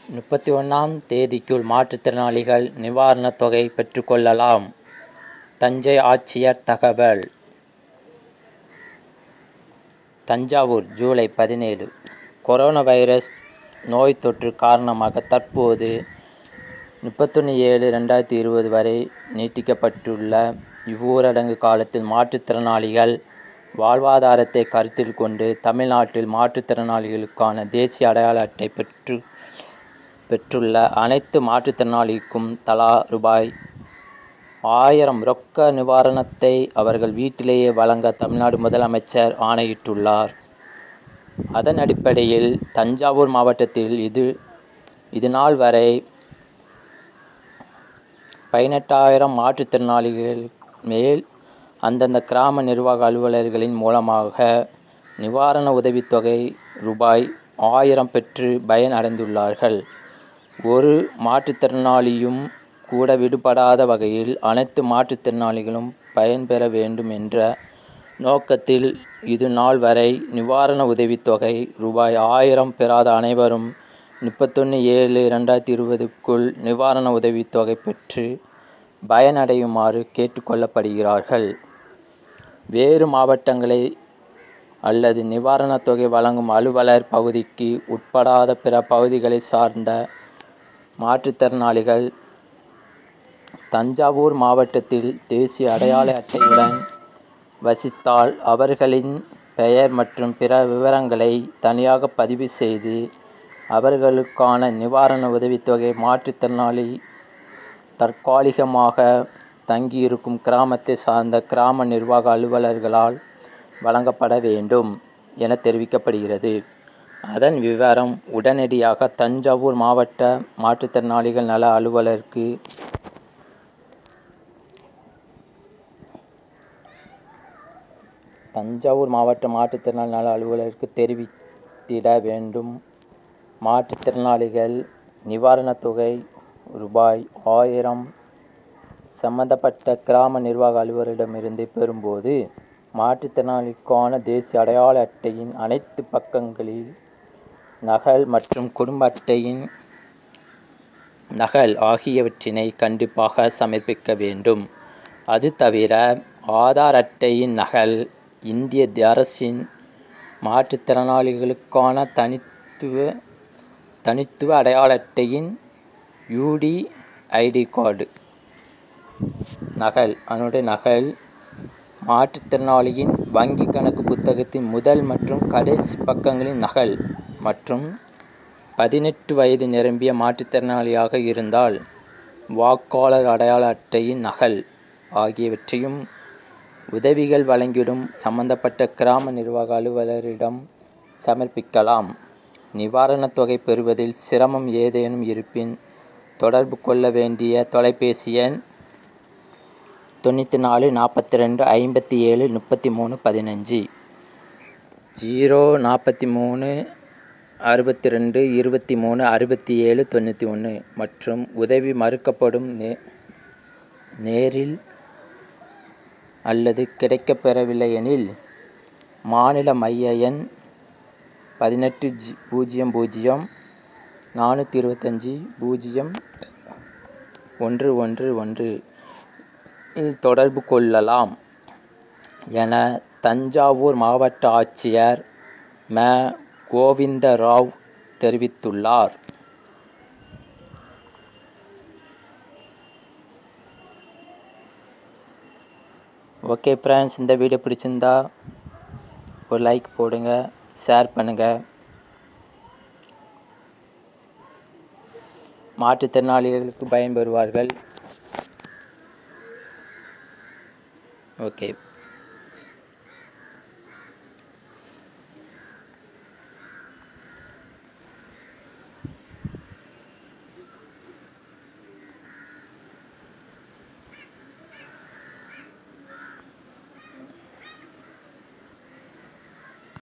முப்பத்தி ஒன்றாம் தேதிக்குள் மாற்றுத்திறனாளிகள் நிவாரணத் தொகை பெற்றுக்கொள்ளலாம் தஞ்சை ஆட்சியர் தகவல் தஞ்சாவூர் ஜூலை பதினேழு கொரோனா வைரஸ் நோய் தொற்று காரணமாக தற்போது முப்பத்தொன்று ஏழு ரெண்டாயிரத்தி இருபது வரை நீட்டிக்கப்பட்டுள்ள இவ்வூரடங்கு காலத்தில் மாற்றுத்திறனாளிகள் வாழ்வாதாரத்தை கருத்தில் கொண்டு தமிழ்நாட்டில் மாற்றுத்திறனாளிகளுக்கான தேசிய அடையாள அட்டை பெற்று பெற்றுள்ள அனைத்து மாற்றுத்திறனாளிக்கும் தலா ரூபாய் ஆயிரம் ரொக்க நிவாரணத்தை அவர்கள் வீட்டிலேயே வழங்க தமிழ்நாடு முதலமைச்சர் ஆணையிட்டுள்ளார் அதன் அடிப்படையில் தஞ்சாவூர் மாவட்டத்தில் இது இது நாள் வரை பதினெட்டாயிரம் மாற்றுத்திறனாளிகள் மேல் அந்தந்த கிராம நிர்வாக அலுவலர்களின் மூலமாக நிவாரண உதவித்தொகை ரூபாய் ஆயிரம் பெற்று பயன் அடைந்துள்ளார்கள் ஒரு மாற்றுத்திறனாளியும் கூட விடுபடாத வகையில் அனைத்து மாற்றுத்திறனாளிகளும் பயன்பெற வேண்டும் என்ற நோக்கத்தில் இது நாள் வரை நிவாரண உதவித்தொகை ரூபாய் ஆயிரம் பெறாத அனைவரும் முப்பத்தொன்று ஏழு ரெண்டாயிரத்தி இருபதுக்குள் நிவாரண உதவித்தொகை பெற்று பயனடையுமாறு கேட்டுக்கொள்ளப்படுகிறார்கள் வேறு மாவட்டங்களை அல்லது நிவாரணத் தொகை வழங்கும் அலுவலர் பகுதிக்கு உட்படாத பிற பகுதிகளை சார்ந்த மாற்றுத்திறனாளிகள் தஞ்சாவூர் மாவட்டத்தில் தேசிய அடையாள அட்டையுடன் வசித்தால் அவர்களின் பெயர் மற்றும் பிற விவரங்களை தனியாக பதிவு செய்து அவர்களுக்கான நிவாரண உதவித்தொகை மாற்றுத்திறனாளி தற்காலிகமாக தங்கியிருக்கும் கிராமத்தை சார்ந்த கிராம நிர்வாக அலுவலர்களால் வழங்கப்பட வேண்டும் என தெரிவிக்கப்படுகிறது அதன் விவரம் உடனடியாக தஞ்சாவூர் மாவட்ட மாற்றுத்திறனாளிகள் நல அலுவலருக்கு தஞ்சாவூர் மாவட்ட மாற்றுத்திறனாளி நல அலுவலருக்கு தெரிவித்திட வேண்டும் மாற்றுத்திறனாளிகள் நிவாரணத் தொகை ரூபாய் ஆயிரம் சம்பந்தப்பட்ட கிராம நிர்வாக அலுவலரிடமிருந்து பெறும்போது மாற்றுத்திறனாளிக்கான தேசிய அடையாள அட்டையின் அனைத்து பக்கங்களில் நகல் மற்றும் குடும்ப அட்டையின் நகல் ஆகியவற்றினை கண்டிப்பாக சமர்ப்பிக்க வேண்டும் அது தவிர ஆதார் அட்டையின் நகல் இந்திய அரசின் மாற்றுத்திறனாளிகளுக்கான தனித்துவ தனித்துவ அடையாள அட்டையின் யூடி ஐடி கார்டு நகல் அதனுடைய நகல் மாற்றுத்திறனாளியின் வங்கி கணக்கு புத்தகத்தின் முதல் மற்றும் கடைசி பக்கங்களின் நகல் மற்றும் பதினெட்டு வயது நிரம்பிய மாற்றுத்திறனாளியாக இருந்தால் வாக்காளர் அடையாள அட்டையின் நகல் ஆகியவற்றையும் உதவிகள் வழங்கிடும் சம்பந்தப்பட்ட கிராம நிர்வாக அலுவலரிடம் சமர்ப்பிக்கலாம் நிவாரணத் தொகை பெறுவதில் சிரமம் ஏதேனும் இருப்பின் தொடர்பு கொள்ள வேண்டிய தொலைபேசி எண் தொண்ணூற்றி நாலு நாற்பத்தி ரெண்டு ஐம்பத்தி ஏழு முப்பத்தி மூணு பதினஞ்சு ஜீரோ நாற்பத்தி மூணு அறுபத்தி ரெண்டு இருபத்தி மூணு அறுபத்தி ஏழு தொண்ணூற்றி ஒன்று மற்றும் உதவி மறுக்கப்படும் நே நேரில் அல்லது கிடைக்கப்பெறவில்லை எனில் மாநில மைய எண் பதினெட்டு ஜி பூஜ்ஜியம் பூஜ்ஜியம் நானூற்றி இருபத்தஞ்சி பூஜ்ஜியம் ஒன்று ஒன்று ஒன்று இல் தொடர்பு கொள்ளலாம் என தஞ்சாவூர் மாவட்ட ஆட்சியர் ம கோவிந்த ராவ் தெரிவித்துள்ளார் ஓகே ஃப்ரெண்ட்ஸ் இந்த வீடியோ பிடிச்சிருந்தா ஒரு லைக் போடுங்க ஷேர் பண்ணுங்கள் மாற்றுத்திறனாளிகளுக்கு பயன்பெறுவார்கள் ஓகே